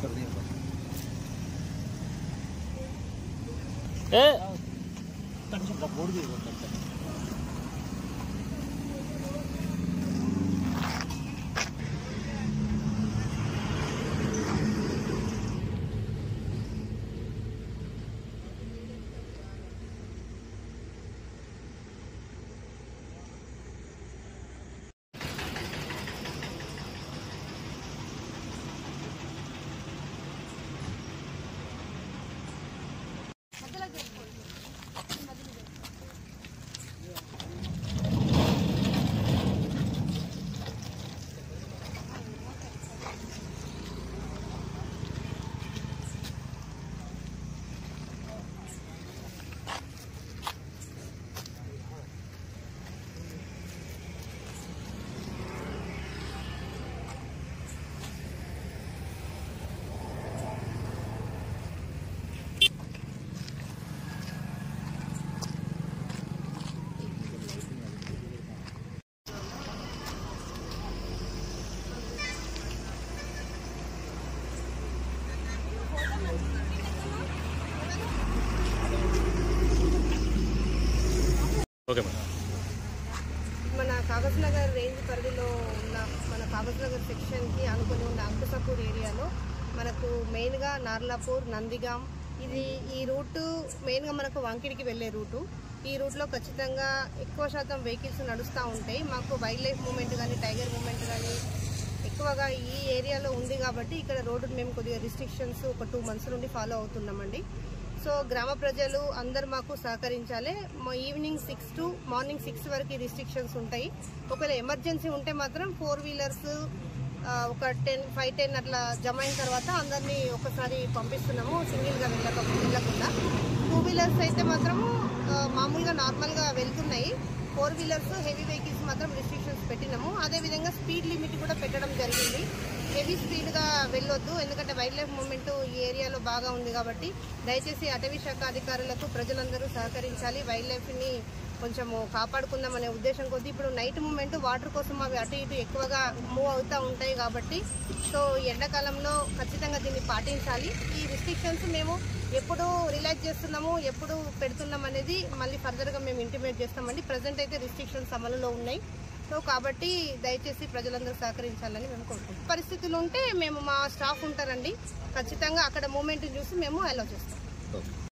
ఏ okay madam మన Kagaz Nagar range పరిధిలో ఉన్న మన కాగజ్ నగర్ సెక్షన్కి అనుకుని ఉన్న అంకుసపూర్ ఏరియాలో మనకు మెయిన్గా నార్లాపూర్ నందిగాం ఇది ఈ రూటు మెయిన్గా మనకు వంకిడికి వెళ్ళే రూటు ఈ రూట్లో ఖచ్చితంగా ఎక్కువ శాతం వెహికల్స్ నడుస్తూ ఉంటాయి మాకు వైల్డ్ లైఫ్ మూమెంట్ కానీ టైగర్ మూమెంట్ కానీ ఎక్కువగా ఈ ఏరియాలో ఉంది కాబట్టి ఇక్కడ రోడ్డు మేము కొద్దిగా రిస్ట్రిక్షన్స్ ఒక టూ మంత్స్ నుండి ఫాలో అవుతున్నామండి సో గ్రామ ప్రజలు అందరు మాకు సహకరించాలి మా evening six to morning six వరకు రిస్ట్రిక్షన్స్ ఉంటాయి ఒకవేళ ఎమర్జెన్సీ ఉంటే మాత్రం ఫోర్ వీలర్స్ ఒక టెన్ ఫైవ్ టెన్ అట్లా జమ అయిన తర్వాత అందరినీ ఒకసారి పంపిస్తున్నాము సింగిల్గా వెళ్ళక వెళ్ళకుండా టూ వీలర్స్ అయితే మాత్రము ఆ, మామూలుగా నార్మల్గా వెళ్తున్నాయి ఫోర్ వీలర్స్ హెవీ వెహికల్స్ మాత్రం రిస్ట్రిక్షన్స్ పెట్టినాము అదేవిధంగా స్పీడ్ లిమిట్ కూడా పెట్టడం జరిగింది హెవీ స్పీడ్గా వెళ్ళొద్దు ఎందుకంటే వైల్డ్ లైఫ్ మూమెంట్ ఈ ఏరియాలో బాగా ఉంది కాబట్టి దయచేసి అటవీ శాఖ అధికారులకు ప్రజలందరూ సహకరించాలి వైల్డ్ లైఫ్ని కొంచెము కాపాడుకుందామనే ఉద్దేశం కొద్దీ ఇప్పుడు నైట్ మూమెంట్ వాటర్ కోసం అవి అటు ఇటు ఎక్కువగా మూవ్ అవుతూ ఉంటాయి కాబట్టి సో ఎండాకాలంలో ఖచ్చితంగా దీన్ని పాటించాలి ఈ రిస్ట్రిక్షన్స్ మేము ఎప్పుడు రిలాక్స్ చేస్తున్నాము ఎప్పుడు పెడుతున్నాం అనేది మళ్ళీ ఫర్దర్గా మేము ఇంటిమేట్ చేస్తామండి ప్రజెంట్ అయితే రిస్ట్రిక్షన్స్ అమలులో ఉన్నాయి సో కాబట్టి దయచేసి ప్రజలందరూ సహకరించాలని మేము కోరుకుంటాం పరిస్థితులు ఉంటే మేము మా స్టాఫ్ ఉంటారండి ఖచ్చితంగా అక్కడ మూమెంట్ చూసి మేము అలౌ చేస్తాం